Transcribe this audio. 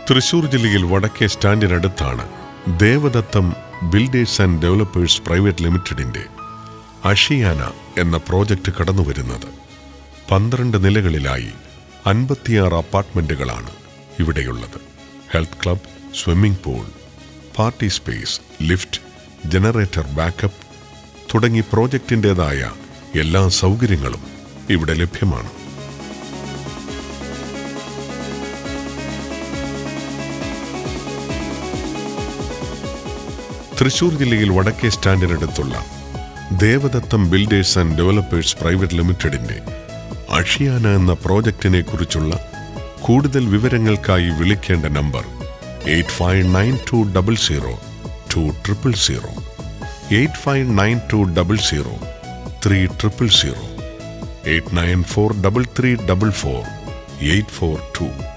തൃശൂർ ജില്ലയിൽ വടക്കേ സ്റ്റാൻഡിനടുത്താണ് Devadatham builders and developers private ലിമിറ്റഡിന്റെ അഷിയാന എന്ന പ്രോജക്റ്റ് കടന്നുവരുന്നത് പന്ത്രണ്ട് നിലകളിലായി അൻപത്തിയാറ് അപ്പാർട്ട്മെന്റുകളാണ് ഇവിടെയുള്ളത് health club swimming pool party space lift generator backup തുടങ്ങി പ്രോജക്റ്റിൻ്റെതായ എല്ലാ സൗകര്യങ്ങളും ഇവിടെ ലഭ്യമാണ് തൃശൂർ ജില്ലയിൽ വടക്കേ സ്റ്റാൻഡിനടുത്തുള്ള Devadatham builders and developers private ലിമിറ്റഡിന്റെ അഷിയാന എന്ന പ്രോജക്റ്റിനെ കുറിച്ചുള്ള കൂടുതൽ വിവരങ്ങൾക്കായി വിളിക്കേണ്ട number eight five nine two double zero two triple zero eight five nine two double zero three triple zero eight nine four double three double four eight four to